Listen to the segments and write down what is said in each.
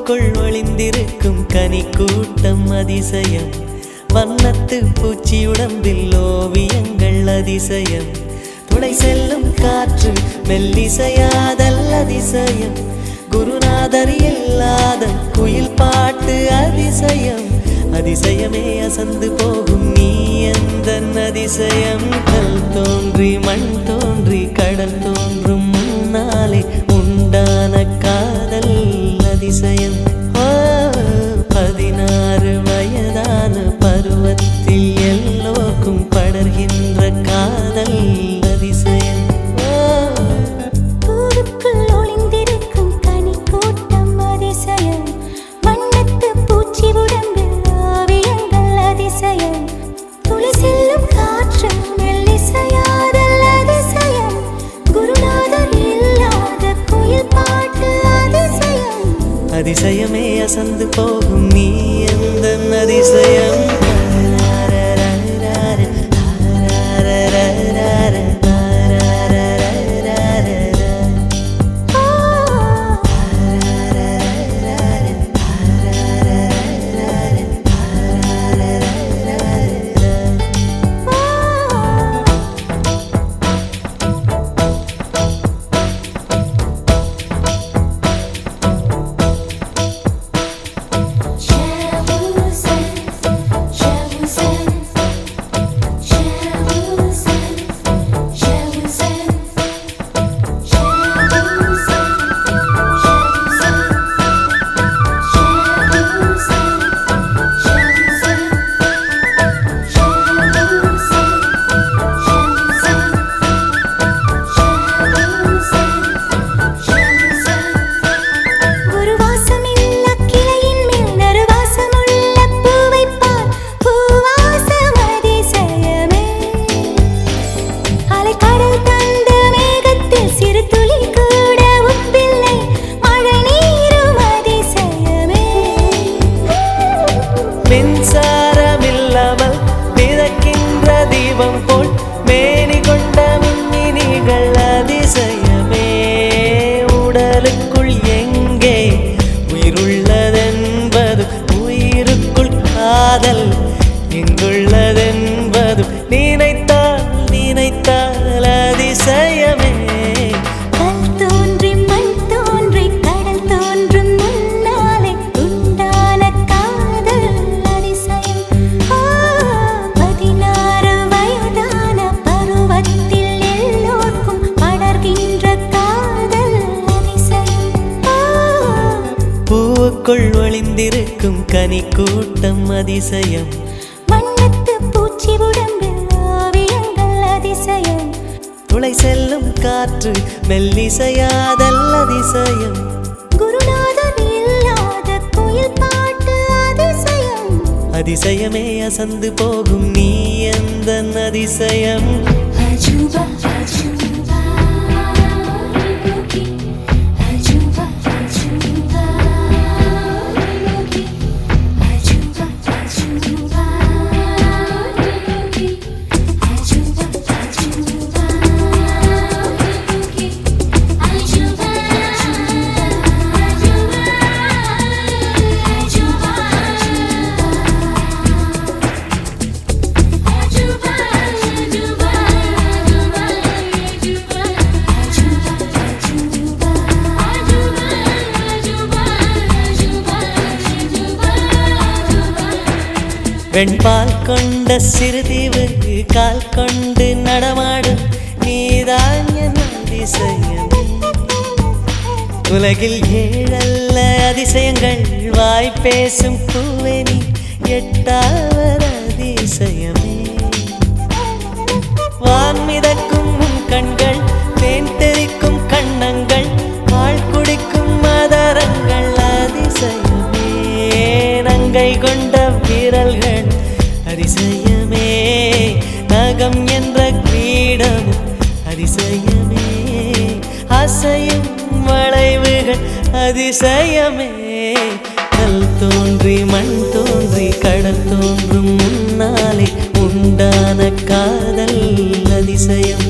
பூவுக்குள் ஒளிந்திருக்கும் கனி கூட்டம் அதிசயம் வண்ணத்து பூச்சி உடம்பில் ஓவியங்கள் அதிசயம் துளை செல்லும் காற்று மெல்லிசையாதல் அதிசயம் குருநாதர் இல்லாத குயில் பாட்டு அதிசயம் அதிசயமே அசந்து போகும் நீ எந்த அதிசயம் கல் தோன்றி மண் தோன்றி கடல் தோன்றும் முன்னாலே உண்டான காதல் அதிசயம் ஓ, பதினாறு வயதான பருவத்தில் எல்லோருக்கும் படர்கின்ற காதல் அதிசயம் ஓ, பூவுக்குள் ஒளிந்திருக்கும் கனி கூட்டம் அதிசயம் வண்ணத்து பூச்சி உடம்பில் ஓவியங்கள் அதிசயம் துளி செல்லும் காற்று மெல்லிசையாதல் அதிசயம் குருநாதர் இல்லாத குயில் பாட்டு அதிசயம் அதிசயமே அசந்து போகும் நீ எந்த அதிசயம் ஒரு வாசமில்ல கிளையின் மேல் நறுவாசமுள்ள பூவைப் பார். பூவாசம் அதிசயமே. அலைக்கடல் தந்த மேகத்தில் சிறு துளி கூட உப்பில்லை. மழை நீரும் அதிசயமே. மின்சாரமில்லாமல் மிதக்கின்ற தீபம் போல் மேனி கொண்ட மின்மினிகள் அதிசயமே உடலுக்குள் எங்கே உயிருள்ளதென்பது உயிருக்குள் காதல் எங்குள்ளதென்பது நினைத்தால் நினைத்தால் அதிசயமே கல் தோன்றி மண் தோன்றி கடல் தோன்றும் முன்னாலே உண்டான காதல் அதிசயம். ஆ, பதினாறு வயதான பருவத்தில் எல்லோர்க்கும் படர்கின்ற காதல் அதிசயம். ஆ, பூவுக்குள் ஒளிந்திருக்கும் கனி கூட்டம் அதிசயம் வண்ணத்து பூச்சி உடம்பில் ஓவியங்கள் அதிசயம் துளை செல்லும் காற்று மெல்லிசையாதல் அதிசயம் குருநாதர் இல்லாத குயில் பாட்டு அதிசயம் அதிசயமே அசந்து போகும் நீ எந்த அதிசயம் அஜூபா அஜூபா யோகி அஜூபா அஜூபா யோகி அஜூபா அஜூபா யோகி அஜூபா அஜூபா யோகி அஜூபா அஜூபா அஜூபா அஜூபா வெண்பால் கொண்ட சிறுதீவு கால் கொண்டு நடமாடும் நீதான் என் அதிசயம் உலகில் ஏழல்ல அதிசயங்கள் வாய் பேசும் பூவெனி எட்டாவது அதிசயமே வான் மிதக்கும் உன் கண்கள் தேன் தெறிக்கும் கண்ணங்கள் பால் குடிக்கும் மதரங்கள் அதிசயமே நங்கை கொண்ட விரல்கள் அதிசயமே நகம் என்ற கிரீடம் அதிசயமே அசையும் வளைவுகள் அதிசயமே கல் தோன்றி மண் தோன்றி கடல் தோன்றும் முன்னாலே உண்டான காதல் அதிசயம்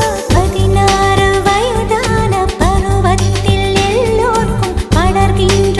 பதினாறு வயதான பருவத்தில் எல்லோர்க்கும் படர்கின்ற